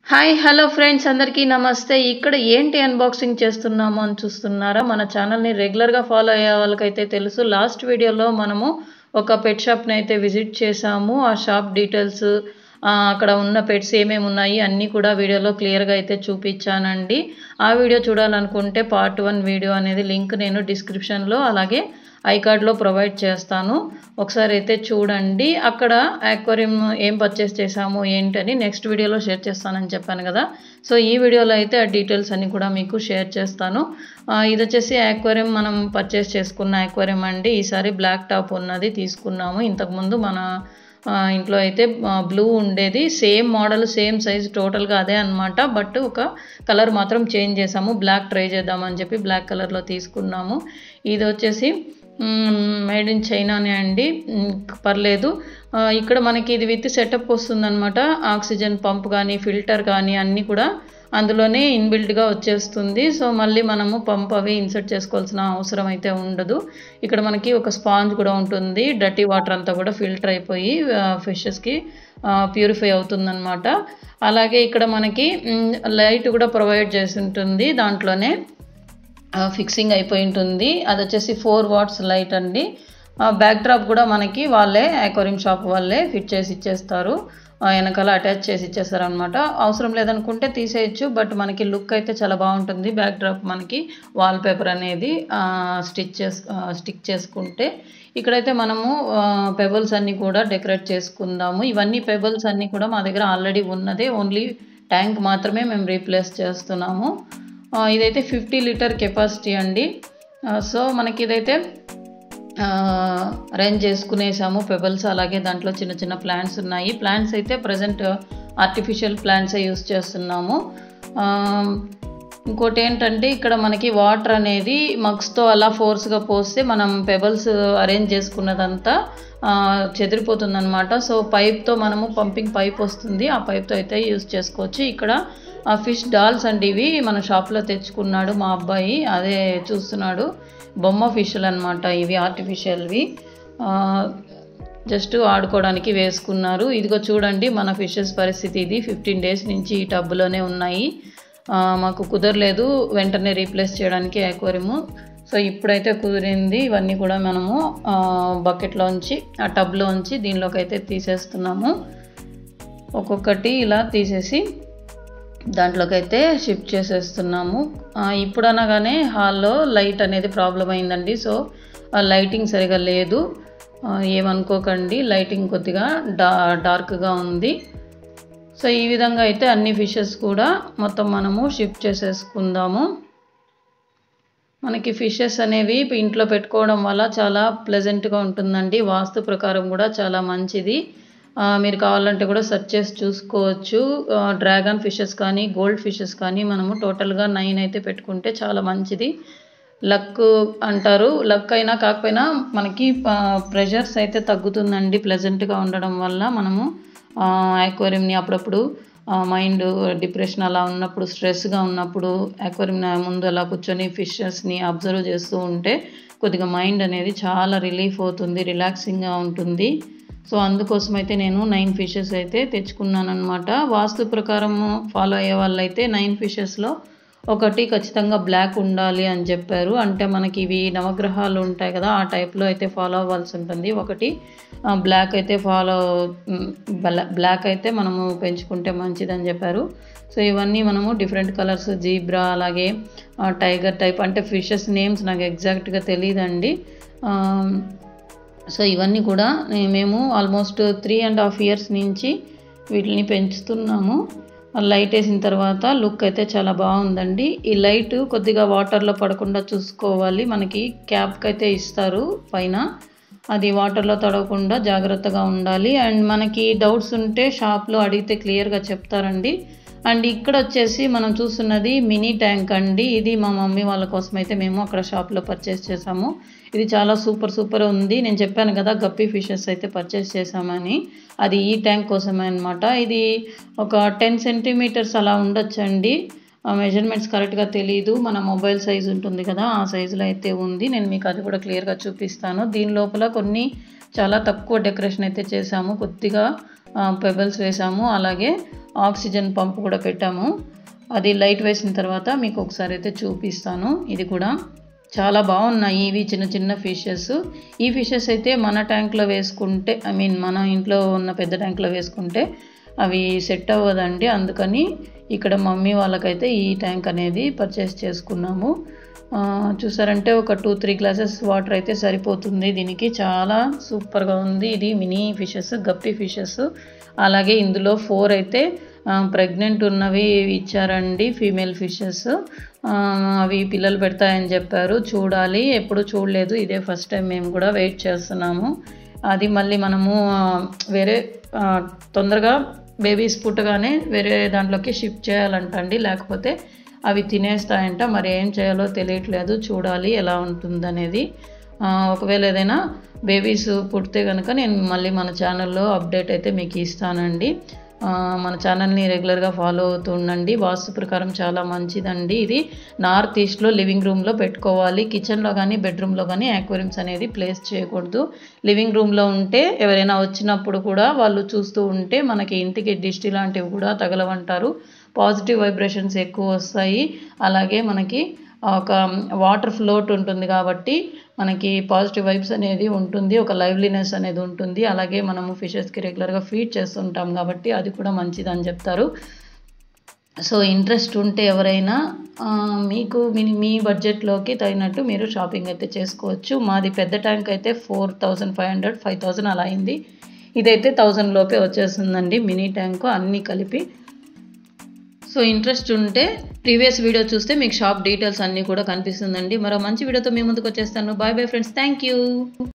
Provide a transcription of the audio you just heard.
hi hello friends అందరికీ నమస్తే ఇక్కడ ఏంటి అన్బాక్సింగ్ చేస్తున్నాము అని చూస్తున్నారా మన ఛానల్ని రెగ్యులర్గా ఫాలో అయ్యే వాళ్ళకైతే తెలుసు లాస్ట్ వీడియోలో మనము ఒక పెట్ షాప్ని అయితే విజిట్ చేసాము ఆ షాప్ డీటెయిల్స్ అక్కడ ఉన్న పెట్స్ ఏమేమి ఉన్నాయి అన్నీ కూడా వీడియోలో క్లియర్గా అయితే చూపించానండి ఆ వీడియో చూడాలనుకుంటే పార్ట్ వన్ వీడియో అనేది లింక్ నేను డిస్క్రిప్షన్లో అలాగే ఐకార్డ్లో ప్రొవైడ్ చేస్తాను ఒకసారి అయితే చూడండి అక్కడ యాక్వేరియం ఏం పర్చేస్ చేసాము ఏంటని నెక్స్ట్ వీడియోలో షేర్ చేస్తానని చెప్పాను కదా సో ఈ వీడియోలో అయితే ఆ డీటెయిల్స్ అన్ని కూడా మీకు షేర్ చేస్తాను ఇది వచ్చేసి యాక్వేరియం మనం పర్చేస్ చేసుకున్న యాక్వేరియం అండి ఈసారి బ్లాక్ టాప్ ఉన్నది తీసుకున్నాము ఇంతకుముందు మన ఇంట్లో అయితే బ్లూ ఉండేది సేమ్ మోడల్ సేమ్ సైజ్ టోటల్గా అదే అనమాట బట్ ఒక కలర్ మాత్రం చేంజ్ చేసాము బ్లాక్ ట్రై చేద్దామని చెప్పి బ్లాక్ కలర్లో తీసుకున్నాము ఇది వచ్చేసి మేడ్ ఇన్ చైనానే అండి పర్లేదు ఇక్కడ మనకి ఇది విత్ సెటప్ వస్తుందన్నమాట ఆక్సిజన్ పంప్ కానీ ఫిల్టర్ కానీ అన్నీ కూడా అందులోనే ఇన్బిల్ట్గా వచ్చేస్తుంది సో మళ్ళీ మనము పంప్ అవి ఇన్సర్ట్ చేసుకోవాల్సిన అవసరం అయితే ఉండదు ఇక్కడ మనకి ఒక స్పాంజ్ కూడా ఉంటుంది డర్టీ వాటర్ అంతా కూడా ఫిల్టర్ అయిపోయి ఫిషెస్కి ప్యూరిఫై అవుతుందన్నమాట అలాగే ఇక్కడ మనకి లైట్ కూడా ప్రొవైడ్ చేసి ఉంటుంది దాంట్లోనే ఫిక్సింగ్ అయిపోయి ఉంటుంది అది వచ్చేసి ఫోర్ వాట్స్ లైట్ అండి బ్యాక్ డ్రాప్ కూడా మనకి వాళ్ళే ఆక్వేరియం షాప్ వాళ్ళే ఫిట్ చేసి ఇచ్చేస్తారు వెనకాల అటాచ్ చేసి ఇచ్చేస్తారనమాట అవసరం లేదనుకుంటే తీసేయచ్చు బట్ మనకి లుక్ అయితే చాలా బాగుంటుంది బ్యాక్ డ్రాప్ మనకి వాల్ పేపర్ అనేది స్టిచ్ చేసు స్టిక్ చేసుకుంటే ఇక్కడైతే మనము పెబల్స్ అన్నీ కూడా డెకరేట్ చేసుకుందాము ఇవన్నీ పెబల్స్ అన్నీ కూడా మా దగ్గర ఆల్రెడీ ఉన్నదే ఓన్లీ ట్యాంక్ మాత్రమే మేము రీప్లేస్ చేస్తున్నాము ఇదైతే ఫిఫ్టీ లీటర్ కెపాసిటీ అండి సో మనకి ఇదైతే అరేంజ్ చేసుకునేసాము పెబల్స్ అలాగే దాంట్లో చిన్న చిన్న ప్లాంట్స్ ఉన్నాయి ప్లాంట్స్ అయితే ప్రజెంట్ ఆర్టిఫిషియల్ ప్లాంట్సే యూస్ చేస్తున్నాము ఇంకోటి ఏంటంటే ఇక్కడ మనకి వాటర్ అనేది మగ్స్తో అలా ఫోర్స్గా పోస్తే మనం పెబల్స్ అరేంజ్ చేసుకున్నదంతా చెదిరిపోతుందనమాట సో పైప్తో మనము పంపింగ్ పైప్ వస్తుంది ఆ పైప్తో అయితే యూస్ చేసుకోవచ్చు ఇక్కడ ఆ ఫిష్ డాల్స్ అండి ఇవి మన షాప్లో తెచ్చుకున్నాడు మా అబ్బాయి అదే చూస్తున్నాడు బొమ్మ ఫిష్లు అనమాట ఇవి ఆర్టిఫిషియల్వి జస్ట్ ఆడుకోవడానికి వేసుకున్నారు ఇదిగో చూడండి మన ఫిషెస్ పరిస్థితి ఇది ఫిఫ్టీన్ డేస్ నుంచి ఈ టబ్లోనే ఉన్నాయి మాకు కుదరలేదు వెంటనే రీప్లేస్ చేయడానికి యాక్వేరియము సో ఇప్పుడైతే కుదిరింది ఇవన్నీ కూడా మనము బకెట్లోంచి ఆ టబ్లోంచి దీనిలోకి అయితే తీసేస్తున్నాము ఒక్కొక్కటి ఇలా తీసేసి దాంట్లోకి అయితే షిఫ్ట్ చేసేస్తున్నాము ఇప్పుడు అనగానే హాల్లో లైట్ అనేది ప్రాబ్లం అయిందండి సో లైటింగ్ సరిగా లేదు ఏమనుకోకండి లైటింగ్ కొద్దిగా డా డార్క్గా ఉంది సో ఈ విధంగా అయితే అన్ని ఫిషెస్ కూడా మొత్తం మనము షిఫ్ట్ చేసేసుకుందాము మనకి ఫిషెస్ అనేవి ఇంట్లో పెట్టుకోవడం వల్ల చాలా ప్లెజెంట్గా ఉంటుందండి వాస్తు ప్రకారం కూడా చాలా మంచిది మీరు కావాలంటే కూడా సెర్చ్ చేసి చూసుకోవచ్చు డ్రాగన్ ఫిషెస్ కానీ గోల్డ్ ఫిషెస్ కానీ మనము టోటల్గా నైన్ అయితే పెట్టుకుంటే చాలా మంచిది లక్ అంటారు లక్ అయినా కాకపోయినా మనకి ప్రెషర్స్ అయితే తగ్గుతుందండి ప్లెజెంట్గా ఉండడం వల్ల మనము యాక్వేరియంని అప్పుడప్పుడు మైండ్ డిప్రెషన్ అలా ఉన్నప్పుడు స్ట్రెస్గా ఉన్నప్పుడు యాక్వేరియం ముందు అలా కూర్చొని ఫిషెస్ని అబ్జర్వ్ చేస్తూ ఉంటే కొద్దిగా మైండ్ అనేది చాలా రిలీఫ్ అవుతుంది రిలాక్సింగ్గా ఉంటుంది సో అందుకోసం అయితే నేను నైన్ ఫిషెస్ అయితే తెచ్చుకున్నాను అనమాట వాస్తు ప్రకారం ఫాలో అయ్యే వాళ్ళైతే నైన్ ఫిషెస్లో ఒకటి ఖచ్చితంగా బ్లాక్ ఉండాలి అని చెప్పారు అంటే మనకి ఇవి నవగ్రహాలు ఉంటాయి కదా ఆ టైప్లో అయితే ఫాలో అవ్వాల్సి ఉంటుంది ఒకటి బ్లాక్ అయితే ఫాలో బ్లాక్ అయితే మనము పెంచుకుంటే మంచిదని చెప్పారు సో ఇవన్నీ మనము డిఫరెంట్ కలర్స్ జీబ్రా అలాగే టైగర్ టైప్ అంటే ఫిషెస్ నేమ్స్ నాకు ఎగ్జాక్ట్గా తెలియదండి సో ఇవన్నీ కూడా మేము almost three and half years నుంచి వీటిని పెంచుతున్నాము లైట్ వేసిన తర్వాత లుక్ అయితే చాలా బాగుందండి ఈ లైట్ కొద్దిగా వాటర్లో పడకుండా చూసుకోవాలి మనకి క్యాప్కి అయితే ఇస్తారు పైన అది వాటర్లో తడవకుండా జాగ్రత్తగా ఉండాలి అండ్ మనకి డౌట్స్ ఉంటే షాప్లో అడిగితే క్లియర్గా చెప్తారండి అండ్ ఇక్కడ వచ్చేసి మనం చూస్తున్నది మినీ ట్యాంక్ అండి ఇది మా మమ్మీ వాళ్ళ కోసం అయితే మేము అక్కడ షాప్లో పర్చేస్ చేసాము ఇది చాలా సూపర్ సూపర్ ఉంది నేను చెప్పాను కదా గప్పి ఫిషెస్ అయితే పర్చేస్ చేసామని అది ఈ ట్యాంక్ కోసమే అనమాట ఇది ఒక టెన్ సెంటీమీటర్స్ అలా ఉండొచ్చండి మెజర్మెంట్స్ కరెక్ట్గా తెలియదు మన మొబైల్ సైజ్ ఉంటుంది కదా ఆ సైజులో అయితే ఉంది నేను మీకు అది కూడా క్లియర్గా చూపిస్తాను దీని లోపల కొన్ని చాలా తక్కువ డెకరేషన్ అయితే చేసాము కొద్దిగా పెబల్స్ వేసాము అలాగే ఆక్సిజన్ పంప్ కూడా పెట్టాము అది లైట్ వేసిన తర్వాత మీకు ఒకసారి అయితే చూపిస్తాను ఇది కూడా చాలా బాగున్నాయి ఇవి చిన్న చిన్న ఫిషెస్ ఈ ఫిషెస్ అయితే మన ట్యాంక్లో వేసుకుంటే ఐ మీన్ మన ఇంట్లో ఉన్న పెద్ద ట్యాంక్లో వేసుకుంటే అవి సెట్ అవ్వదండి అందుకని ఇక్కడ మమ్మీ వాళ్ళకైతే ఈ ట్యాంక్ అనేది పర్చేస్ చేసుకున్నాము చూసారంటే ఒక టూ త్రీ గ్లాసెస్ వాటర్ అయితే సరిపోతుంది దీనికి చాలా సూపర్గా ఉంది ఇది మినీ ఫిషెస్ గప్పి ఫిషెస్ అలాగే ఇందులో ఫోర్ అయితే ప్రెగ్నెంట్ ఉన్నవి ఇచ్చారండి ఫీమేల్ ఫిషెస్ అవి పిల్లలు పెడతాయని చెప్పారు చూడాలి ఎప్పుడు చూడలేదు ఇదే ఫస్ట్ టైం మేము కూడా వెయిట్ చేస్తున్నాము అది మళ్ళీ మనము వేరే తొందరగా బేబీస్ పుట్టగానే వేరే దాంట్లోకి షిఫ్ట్ చేయాలంటండి లేకపోతే అవి తినేస్తాయంట మరి ఏం చేయాలో తెలియట్లేదు చూడాలి ఎలా ఉంటుందనేది ఒకవేళ ఏదైనా బేబీస్ పుడితే కనుక నేను మళ్ళీ మన ఛానల్లో అప్డేట్ అయితే మీకు ఇస్తానండి మన ఛానల్ని రెగ్యులర్గా ఫాలో అవుతూ ఉండండి వాస్తు ప్రకారం చాలా మంచిదండి ఇది నార్త్ ఈస్ట్లో లివింగ్ రూమ్లో పెట్టుకోవాలి కిచెన్లో కానీ బెడ్రూమ్లో కానీ యాక్వేరియంస్ అనేది ప్లేస్ చేయకూడదు లివింగ్ రూమ్లో ఉంటే ఎవరైనా వచ్చినప్పుడు కూడా వాళ్ళు చూస్తూ ఉంటే మనకి ఇంటికి దిష్టి లాంటివి కూడా తగలవంటారు పాజిటివ్ వైబ్రేషన్స్ ఎక్కువ వస్తాయి అలాగే మనకి ఒక వాటర్ ఫ్లోట్ ఉంటుంది కాబట్టి మనకి పాజిటివ్ వైబ్స్ అనేది ఉంటుంది ఒక లైవ్లీనెస్ అనేది ఉంటుంది అలాగే మనము ఫిషెస్కి రెగ్యులర్గా ఫీడ్ చేస్తుంటాం కాబట్టి అది కూడా మంచిది అని చెప్తారు సో ఇంట్రెస్ట్ ఉంటే ఎవరైనా మీకు మీ మీ బడ్జెట్లోకి తగినట్టు మీరు షాపింగ్ అయితే చేసుకోవచ్చు మాది పెద్ద ట్యాంక్ అయితే four thousand five hundred five thousand అలా అయింది ఇదైతే థౌజండ్ లోపే వచ్చేస్తుందండి మినీ ట్యాంకు అన్నీ కలిపి సో ఇంట్రెస్ట్ ఉంటే ప్రీవియస్ వీడియో చూస్తే మీకు షాప్ డీటెయిల్స్ అన్నీ కూడా కనిపిస్తుందండి మరో మంచి వీడియోతో మీ ముందుకు వచ్చేస్తాను bye bye friends thank you